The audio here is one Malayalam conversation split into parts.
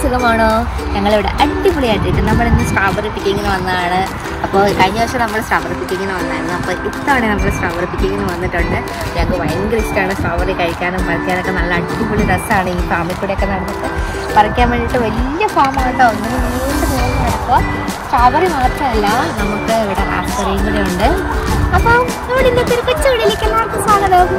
സുഖമാണോ ഞങ്ങളിവിടെ അടിപൊളിയായിട്ടിരിക്കും നമ്മളിന്ന് സ്ട്രോബെറി പിക്കിങ്ങിന് വന്നതാണ് അപ്പോൾ കഴിഞ്ഞ വർഷം നമ്മൾ സ്ട്രോബെറി പിക്കിങ്ങിന് വന്നായിരുന്നു അപ്പോൾ ഇത്തവണ നമ്മൾ സ്ട്രോബെറി പിക്കിങ്ങിന് വന്നിട്ടുണ്ട് ഞങ്ങൾക്ക് ഭയങ്കര ഇഷ്ടമാണ് സ്ട്രോബെറി കഴിക്കാനും പറിക്കാനൊക്കെ നല്ല അടിപൊളി രസമാണ് ഈ ഫാമിൽ കൂടെയൊക്കെ നടന്നിട്ട് പറിക്കാൻ വേണ്ടിയിട്ട് വലിയ ഫാമാട്ടോ ഒന്നും നീണ്ട് നീണ്ട് നടക്കുക സ്ട്രോബെറി മാത്രമല്ല നമുക്ക് ഇവിടെ റാസ്ബെറിയും കൂടെ ഉണ്ട് അപ്പോൾ നമ്മുടെ ഇന്നത്തെ ഒരു കൊച്ചുവിളിയിലേക്ക് എല്ലാവർക്കും സ്വാഗതം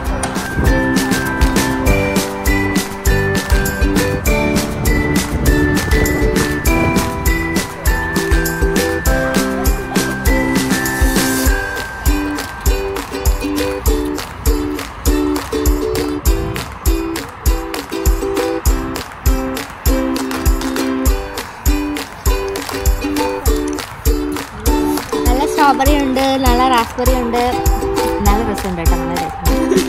നല്ല സ്ട്രോബെറി ഉണ്ട് നല്ല റാസ്ബെറി ഉണ്ട് നല്ല രസമുണ്ട് കേട്ടോ നല്ല രസം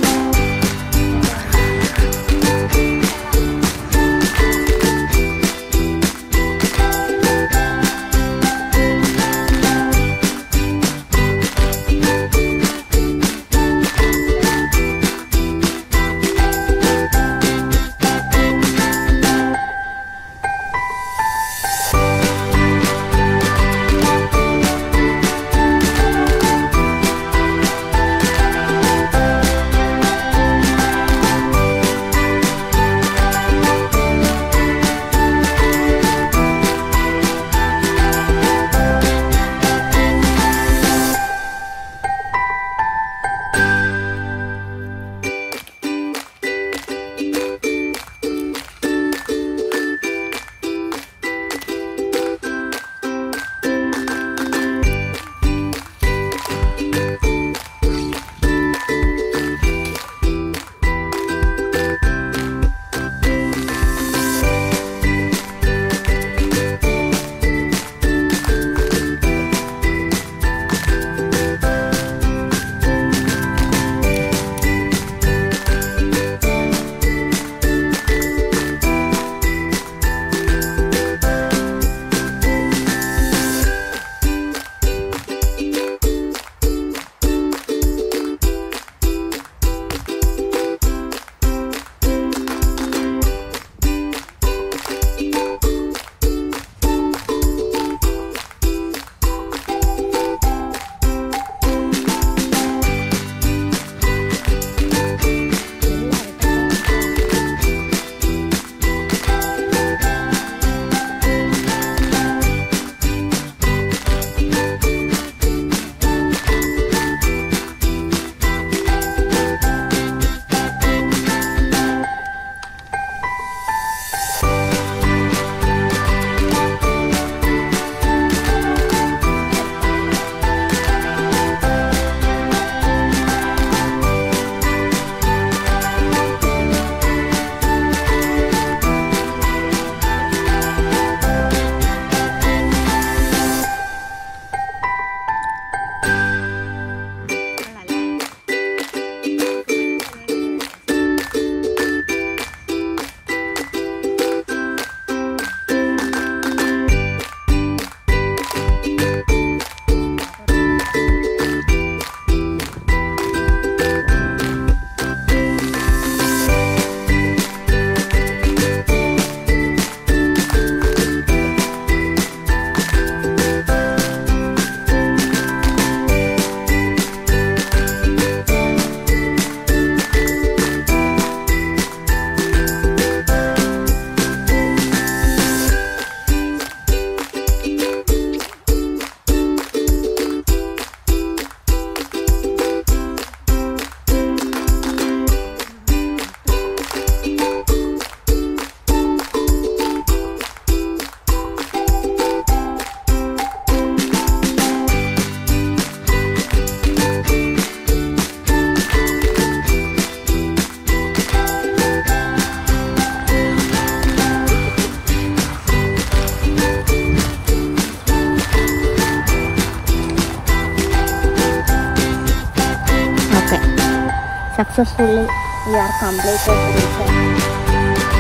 successfully we are completed the mission.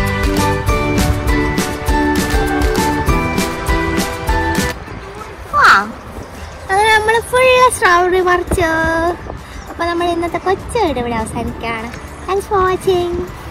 Wow. അങ്ങനെ നമ്മൾ ഫുള്ള് സ്ട്രോബെറി പറിച്ചു അപ്പോൾ നമ്മൾ ഇന്നത്തെ കൊച്ചു വീഡിയോ ഇവിടെ അവസാനിക്കുകയാണ് താങ്ക്സ് ഫോർ വാച്ചിങ്